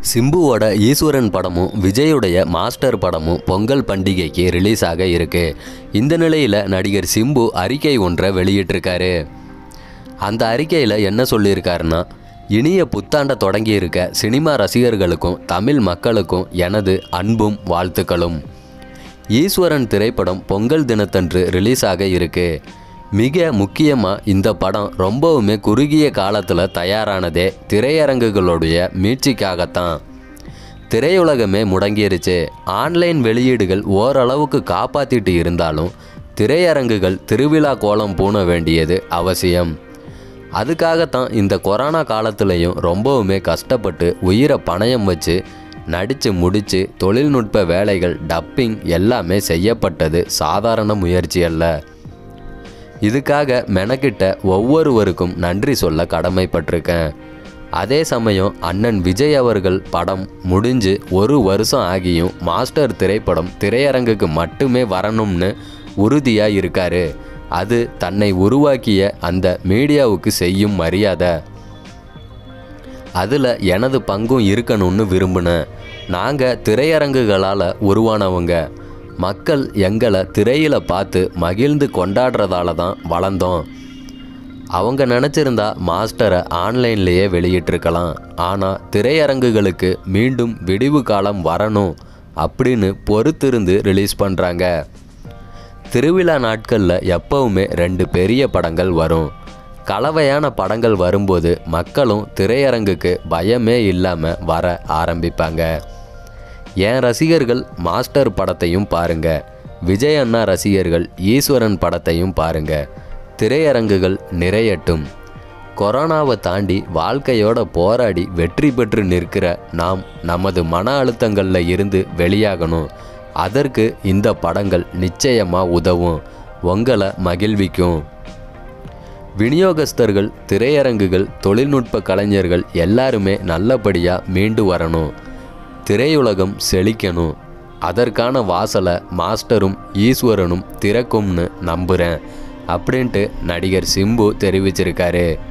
சிம்புவோட ஈஸ்வரன் படமும் விஜயுடைய மாஸ்டர் படமும் பொங்கல் பண்டிகைக்கு ரிலீஸ் ஆக இருக்கு இந்த நிலையில் நடிகர் சிம்பு அறிக்கை ஒன்றை வெளியிட்டிருக்காரு அந்த அறிக்கையில் என்ன சொல்லியிருக்காருன்னா இனிய புத்தாண்டை தொடங்கி இருக்க சினிமா ரசிகர்களுக்கும் தமிழ் மக்களுக்கும் எனது அன்பும் வாழ்த்துக்களும் ஈஸ்வரன் திரைப்படம் பொங்கல் தினத்தன்று ரிலீஸ் ஆக இருக்கு மிக முக்கியமாக இந்த படம் ரொம்பவுமே குறுகிய காலத்தில் தயாரானதே திரையரங்குகளுடைய மீட்சிக்காகத்தான் திரையுலகமே முடங்கிருச்சு ஆன்லைன் வெளியீடுகள் ஓரளவுக்கு காப்பாற்றிட்டு இருந்தாலும் திரையரங்குகள் திருவிழா கோலம் பூண வேண்டியது அவசியம் அதுக்காகத்தான் இந்த கொரோனா காலத்துலேயும் ரொம்பவுமே கஷ்டப்பட்டு உயிரை பணயம் வச்சு நடித்து முடித்து தொழில்நுட்ப வேலைகள் டப்பிங் எல்லாமே செய்யப்பட்டது சாதாரண முயற்சி அல்ல இதுக்காக மெனக்கிட்ட ஒவ்வொருவருக்கும் நன்றி சொல்ல கடமைப்பட்டிருக்கேன் அதே சமயம் அண்ணன் விஜய் அவர்கள் படம் முடிஞ்சு ஒரு வருஷம் ஆகியும் மாஸ்டர் திரைப்படம் திரையரங்குக்கு மட்டுமே வரணும்னு உறுதியாக இருக்காரு அது தன்னை உருவாக்கிய அந்த மீடியாவுக்கு செய்யும் மரியாதை அதில் எனது பங்கும் இருக்கணும்னு விரும்பினேன் நாங்கள் திரையரங்குகளால் உருவானவங்க மக்கள் எங்களை திரையில் பார்த்து மகிழ்ந்து கொண்டாடுறதால தான் வளர்ந்தோம் அவங்க நினச்சிருந்தா மாஸ்டரை ஆன்லைன்லேயே வெளியிட்டிருக்கலாம் ஆனால் திரையரங்குகளுக்கு மீண்டும் விடிவு காலம் வரணும் அப்படின்னு பொறுத்திருந்து ரிலீஸ் பண்ணுறாங்க திருவிழா நாட்களில் எப்பவுமே ரெண்டு பெரிய படங்கள் வரும் கலவையான படங்கள் வரும்போது மக்களும் திரையரங்குக்கு பயமே இல்லாமல் வர ஆரம்பிப்பாங்க என் ரசிகர்கள் மாஸ்டர் படத்தையும் பாருங்க விஜய் அண்ணா ரசிகர்கள் ஈஸ்வரன் படத்தையும் பாருங்க திரையரங்குகள் நிறையட்டும் கொரோனாவை தாண்டி வாழ்க்கையோட போராடி வெற்றி பெற்று நிற்கிற நாம் நமது மன அழுத்தங்களில் இருந்து வெளியாகணும் அதற்கு இந்த படங்கள் நிச்சயமாக உதவும் உங்களை மகிழ்விக்கும் விநியோகஸ்தர்கள் திரையரங்குகள் தொழில்நுட்ப கலைஞர்கள் எல்லாருமே நல்லபடியாக மீண்டு வரணும் திரையுலகம் செழிக்கணும் அதற்கான வாசலை மாஸ்டரும் ஈஸ்வரனும் திறக்கும்னு நம்புகிறேன் அப்படின்ட்டு நடிகர் சிம்பு தெரிவிச்சிருக்காரு